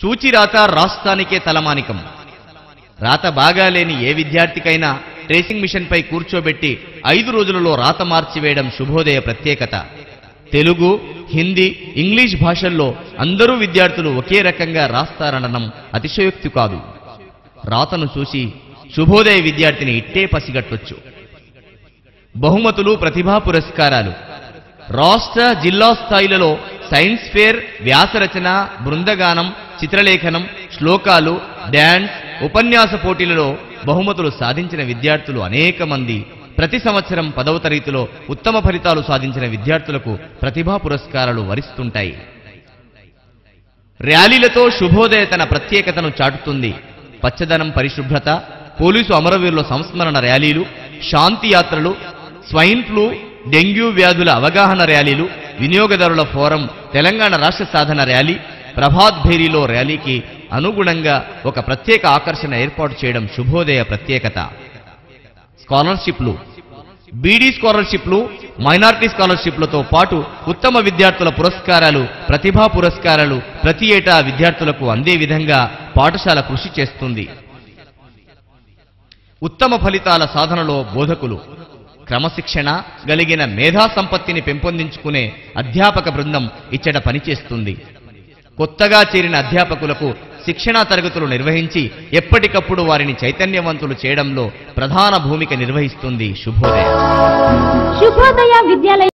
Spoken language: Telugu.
చూచిరాత రాష్ట్రానికే తలమానికం రాత బాగాలేని ఏ విద్యార్థికైనా ట్రేసింగ్ మిషన్పై కూర్చోబెట్టి ఐదు రోజులలో రాత మార్చివేయడం శుభోదయ ప్రత్యేకత తెలుగు హిందీ ఇంగ్లీష్ భాషల్లో అందరూ విద్యార్థులు ఒకే రకంగా రాస్తారనడం అతిశయోక్తి కాదు రాతను చూసి శుభోదయ విద్యార్థిని ఇట్టే పసిగట్టొచ్చు బహుమతులు ప్రతిభా పురస్కారాలు రాష్ట్ర జిల్లా స్థాయిలలో సైన్స్ ఫేర్ వ్యాసరచన బృందగానం చిత్రలేఖనం శ్లోకాలు డ్యాన్స్ ఉపన్యాస పోటీలలో బహుమతులు సాధించిన విద్యార్థులు అనేక మంది ప్రతి సంవత్సరం పదవ తరగతిలో ఉత్తమ ఫలితాలు సాధించిన విద్యార్థులకు ప్రతిభా పురస్కారాలు వరిస్తుంటాయి ర్యాలీలతో శుభోదయ తన ప్రత్యేకతను చాటుతుంది పచ్చదనం పరిశుభ్రత పోలీసు అమరవీరుల సంస్మరణ ర్యాలీలు శాంతి యాత్రలు స్వైన్ ఫ్లూ డెంగ్యూ వ్యాధుల అవగాహన ర్యాలీలు వినియోగదారుల ఫోరం తెలంగాణ రాష్ట్ర సాధన ర్యాలీ ప్రభాత్ భేరీలో ర్యాలీకి అనుగుణంగా ఒక ప్రత్యేక ఆకర్షణ ఏర్పాటు చేయడం శుభోదయ ప్రత్యేకత స్కాలర్షిప్లు బీడీ స్కాలర్షిప్లు మైనారిటీ స్కాలర్షిప్లతో పాటు ఉత్తమ విద్యార్థుల పురస్కారాలు ప్రతిభా పురస్కారాలు ప్రతి ఏటా విద్యార్థులకు అందే విధంగా పాఠశాల కృషి చేస్తుంది ఉత్తమ ఫలితాల సాధనలో బోధకులు క్రమశిక్షణ కలిగిన మేధా సంపత్తిని పెంపొందించుకునే అధ్యాపక బృందం ఇచ్చట పనిచేస్తుంది కొత్తగా చేరిన అధ్యాపకులకు శిక్షణా తరగతులు నిర్వహించి ఎప్పటికప్పుడు వారిని చైతన్యవంతులు చేయడంలో ప్రధాన భూమిక నిర్వహిస్తుంది శుభోదయ శుభోదయ విద్యాలయ